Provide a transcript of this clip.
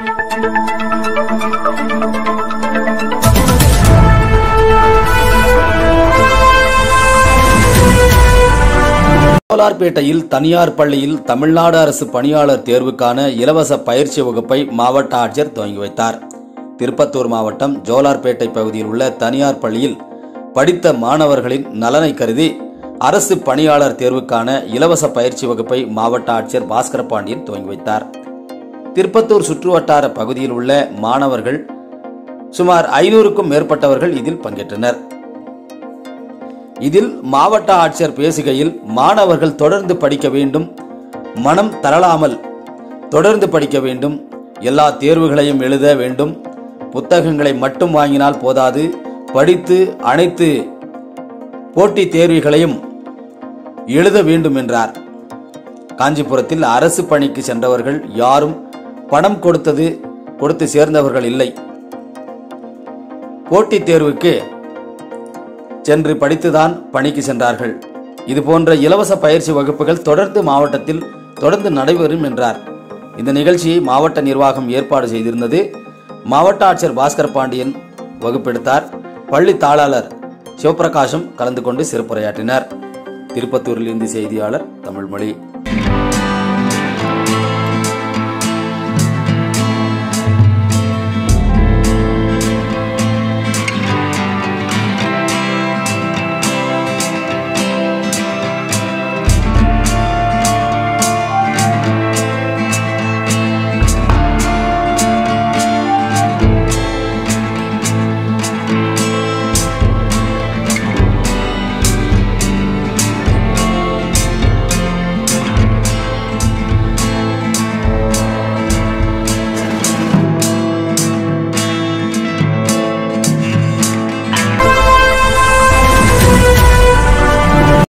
கோலார்பேட்டையில் தனியார் பள்ளியில் தமிழ்நாடு அரசு பணியாளர் தேர்வுக்கான இலவச பயிற்சி வகுப்பை மாவட்ட ஆட்சியர் துவங்கி வைத்தார் திருப்பத்தூர் மாவட்டம் ஜோலார்பேட்டை பகுதியில் உள்ள தனியார் பள்ளியில் படித்த மாணவர்களின் நலனை கருதி அரசு பணியாளர் தேர்வுக்கான இலவச பயிற்சி வகுப்பை மாவட்ட ஆட்சியர் பாஸ்கர பாண்டியன் துவங்கி வைத்தார் திருப்பத்தூர் சுற்றுவட்டார பகுதியில் உள்ள மாணவர்கள் சுமார் ஐநூறுக்கும் மேற்பட்டவர்கள் இதில் பங்கேற்றனர் இதில் மாவட்ட ஆட்சியர் பேசுகையில் மாணவர்கள் தொடர்ந்து படிக்க வேண்டும் மனம் தளராமல் தொடர்ந்து படிக்க வேண்டும் எல்லா தேர்வுகளையும் எழுத வேண்டும் புத்தகங்களை மட்டும் வாங்கினால் போதாது படித்து அனைத்து போட்டித் தேர்வுகளையும் எழுத வேண்டும் என்றார் காஞ்சிபுரத்தில் அரசு பணிக்கு சென்றவர்கள் யாரும் பணம் கொடுத்தது கொடுத்து சேர்ந்தவர்கள் இல்லை போட்டித் தேர்வுக்கு சென்று படித்துதான் பணிக்கு சென்றார்கள் இது போன்ற இலவச பயிற்சி வகுப்புகள் தொடர்ந்து மாவட்டத்தில் தொடர்ந்து நடைபெறும் என்றார் இந்த நிகழ்ச்சியை மாவட்ட நிர்வாகம் ஏற்பாடு செய்திருந்தது மாவட்ட ஆட்சியர் பாஸ்கர் பாண்டியன் வகுப்பெடுத்தார் பள்ளி தாளாளர் சிவபிரகாசம் கலந்து கொண்டு சிறப்புரையாற்றினார் திருப்பத்தூரில் இருந்து செய்தியாளர் தமிழ்மொழி